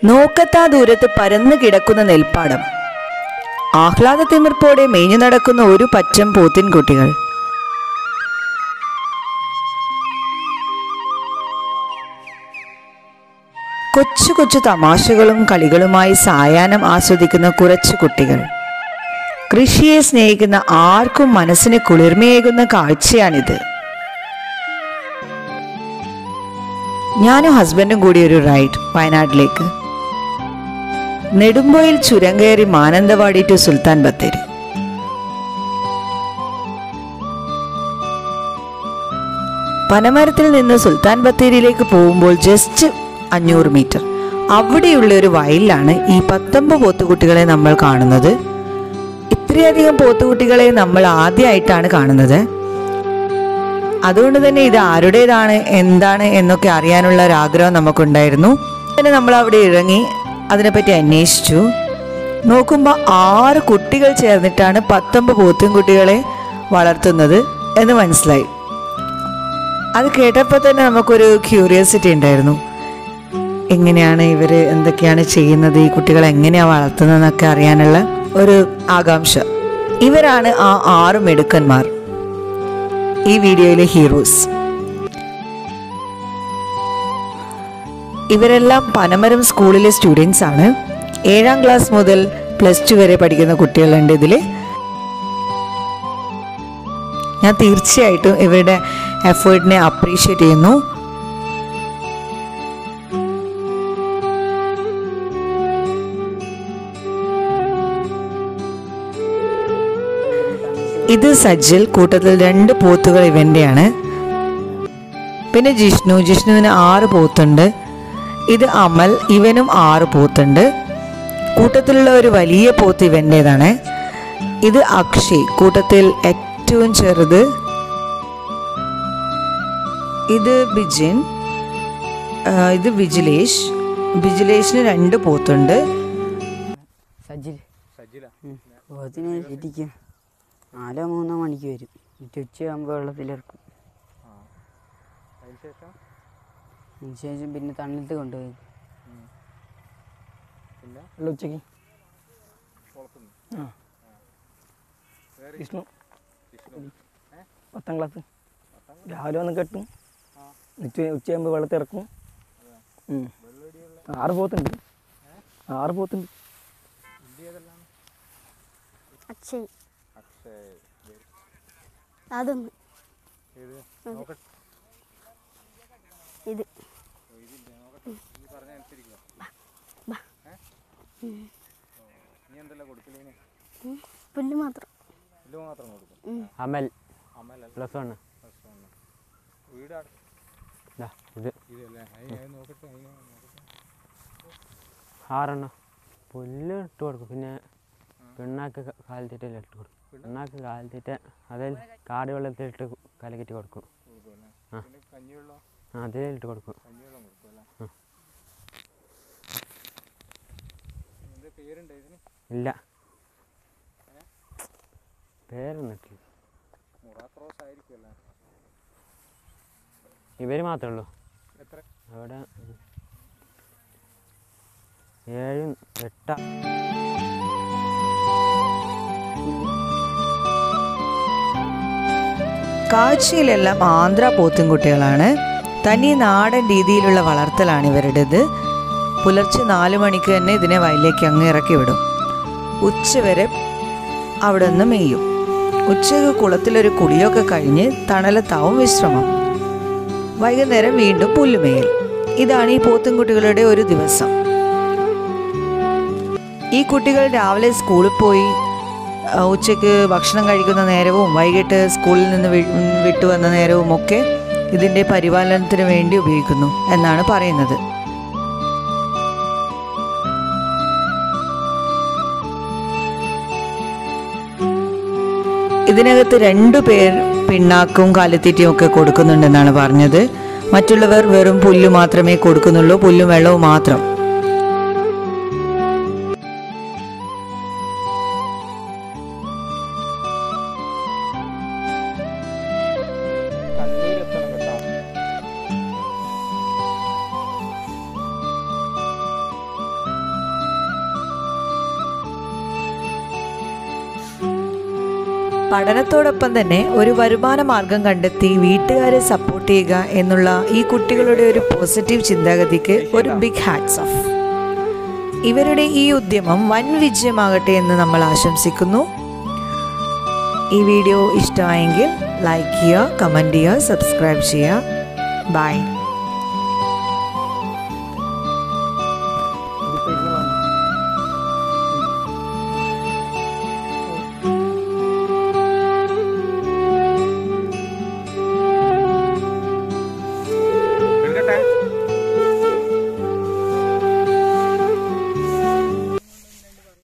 നോക്കത്താ ദൂരത്ത് പരന്നു കിടക്കുന്ന നെൽപ്പാടം ആഹ്ലാദ തിമിർപ്പോടെ മേഞ്ഞു നടക്കുന്ന ഒരു പച്ചം പോത്തിൻകുട്ടികൾ കൊച്ചു കൊച്ചു തമാശകളും കളികളുമായി സായാഹ്നം ആസ്വദിക്കുന്ന കുറച്ചു കുട്ടികൾ കൃഷിയെ സ്നേഹിക്കുന്ന ആർക്കും മനസ്സിന് കുളിർമയേകുന്ന കാഴ്ചയാണിത് ഞാനും ഹസ്ബൻഡും കൂടി ഒരു റൈഡ് വയനാട്ടിലേക്ക് നെടുമ്പോയിൽ ചുരം കയറി മാനന്തവാടി ടു സുൽത്താൻ ബത്തേരി പനമരത്തിൽ നിന്ന് സുൽത്താൻ ബത്തേരിയിലേക്ക് പോകുമ്പോൾ ജസ്റ്റ് അഞ്ഞൂറ് മീറ്റർ അവിടെയുള്ള ഒരു വയലിലാണ് ഈ പത്തൊമ്പത് പോത്തുകുട്ടികളെ നമ്മൾ കാണുന്നത് ഇത്രയധികം പോത്തുകുട്ടികളെ നമ്മൾ ആദ്യമായിട്ടാണ് കാണുന്നത് അതുകൊണ്ട് തന്നെ ഇത് ആരുടേതാണ് എന്താണ് എന്നൊക്കെ അറിയാനുള്ള ഒരു ആഗ്രഹം നമുക്കുണ്ടായിരുന്നു അങ്ങനെ നമ്മൾ അവിടെ ഇറങ്ങി അതിനെപ്പറ്റി അന്വേഷിച്ചു നോക്കുമ്പോൾ ആറ് കുട്ടികൾ ചേർന്നിട്ടാണ് പത്തൊമ്പത് പോത്തും കുട്ടികളെ വളർത്തുന്നത് എന്ന് മനസ്സിലായി അത് കേട്ടപ്പോൾ തന്നെ നമുക്കൊരു ക്യൂരിയോസിറ്റി ഉണ്ടായിരുന്നു എങ്ങനെയാണ് ഇവർ എന്തൊക്കെയാണ് ചെയ്യുന്നത് ഈ കുട്ടികളെ എങ്ങനെയാണ് വളർത്തുന്നതെന്നൊക്കെ അറിയാനുള്ള ഒരു ആകാംക്ഷ ഇവരാണ് ആ ആറ് മെടുക്കന്മാർ ഈ വീഡിയോയിലെ ഹീറോസ് ഇവരെല്ലാം പനമരം സ്കൂളിലെ സ്റ്റുഡൻസ് ആണ് ഏഴാം ക്ലാസ് മുതൽ പ്ലസ് ടു വരെ പഠിക്കുന്ന കുട്ടികളുണ്ട് ഇതിൽ ഞാൻ തീർച്ചയായിട്ടും ഇവരുടെ എഫേർട്ടിനെ അപ്രീഷിയേറ്റ് ചെയ്യുന്നു ഇത് സജ്ജൽ കൂട്ടത്തിൽ രണ്ട് പോത്തുകൾ ഇവൻ്റെയാണ് പിന്നെ ജിഷ്ണു ജിഷ്ണുവിന് ആറ് പോത്തുണ്ട് ഇത് അമൽ ഇവനും ആറ് പോത്തുണ്ട് കൂട്ടത്തിലുള്ള ഒരു വലിയ പോത്ത് ഇവൻ്റേതാണ് ഇത് അക്ഷയ് കൂട്ടത്തിൽ ഏറ്റവും ചെറുത് ഇത് ബിജിൻ ആ, ഇത് വിജിലേഷ് വിജിലേഷിന് രണ്ട് പോത്തുണ്ട് സജിൽ പോത്തിന് ഇരിക്കും നാലോ മൂന്നോ മണിക്ക് വരും എന്നിട്ട് ഉച്ചയാകുമ്പോൾ വെള്ളത്തിലിറക്കും അതിന് ശേഷം പിന്നെ തണലത്ത് കൊണ്ടുപോയി വെള്ളം ഉച്ചയ്ക്ക് ആ വിഷ്ണു പത്താം ക്ലാസ് രാവിലെ വന്ന് കെട്ടും ഉച്ച ഉച്ചയാകുമ്പോൾ വെള്ളത്തിൽ ഇറക്കും ഉം. ആറ് പോത്തുണ്ട് ആറ് പോത്തുണ്ട് അക്ഷയ് അതൊന്ന് ഇത് ഉം. പുല്ല് മാത്രം അമൽ പ്ലസ് വൺ ഇത് ആറെണ്ണം പുല്ല് ഇട്ട് കൊടുക്കും പിന്നെ പിണ്ണാക്ക് ക- കാലിത്തീറ്റെല്ലാം ഇട്ട് കൊടുക്കും പിണ്ണാക്ക് കാലിത്തീറ്റ അതിൽ കാട് വെള്ളത്തിലിട്ട് കലക്കിട്ട് കൊടുക്കും ആ ആ, അതിലിട്ട് കൊടുക്കും ആ. ഇല്ല പേരൊന്നിട്ടില്ല ഇവര് മാത്രമേ ഉള്ളൂ അവിടെ ഏഴും എട്ടാ കാഴ്ചയിലെല്ലാം ആന്ധ്ര പോത്തുംകുട്ടികളാണ് തനി നാടൻ രീതിയിലുള്ള വളർത്തലാണ് ഇവരുടേത് പുലർച്ചെ നാല് മണിക്ക് തന്നെ ഇതിനെ വയലിലേക്ക് അങ്ങ് ഇറക്കി വിടും ഉച്ചവരെ അവിടെ നിന്ന് മെയ്യും ഉച്ചയ്ക്ക് കുളത്തിലൊരു കുളിയൊക്കെ കഴിഞ്ഞ് തണലത്താവും വിശ്രമം വൈകുന്നേരം വീണ്ടും പുല്ലുമേയൽ ഇതാണ് ഈ പോത്തുംകുട്ടികളുടെ ഒരു ദിവസം ഈ കുട്ടികൾ രാവിലെ സ്കൂളിൽ പോയി ആ, ഉച്ചയ്ക്ക് ഭക്ഷണം കഴിക്കുന്ന നേരവും വൈകിട്ട് സ്കൂളിൽ നിന്ന് വി- ഉം, വിട്ടു വന്ന നേരവും ഒക്കെ ഇതിൻ്റെ പരിപാലനത്തിന് വേണ്ടി ഉപയോഗിക്കുന്നു എന്നാണ് പറയുന്നത് ഇതിനകത്ത് രണ്ടു പേർ പിണ്ണാക്കും കാലിത്തീറ്റയും ഒക്കെ കൊടുക്കുന്നുണ്ടെന്നാണ് പറഞ്ഞത് മറ്റുള്ളവർ വെറും പുല്ല് മാത്രമേ കൊടുക്കുന്നുള്ളൂ പുല്ലും വെള്ളവും മാത്രം പഠനത്തോടൊപ്പം തന്നെ ഒരു വരുമാന മാർഗം കണ്ടെത്തി വീട്ടുകാരെ സപ്പോർട്ട് ചെയ്യുക എന്നുള്ള ഈ കുട്ടികളുടെ ഒരു പോസിറ്റീവ് ചിന്താഗതിക്ക് ഒരു ബിഗ് ഹാറ്റ്സ് ഓഫ് ഇവരുടെ ഈ ഉദ്യമം വൻ വിജയമാകട്ടെ എന്ന് നമ്മൾ ആശംസിക്കുന്നു ഈ വീഡിയോ ഇഷ്ടമായെങ്കിൽ ലൈക്ക് ചെയ്യുക കമൻറ്റ് ചെയ്യുക സബ്സ്ക്രൈബ് ചെയ്യുക ബൈ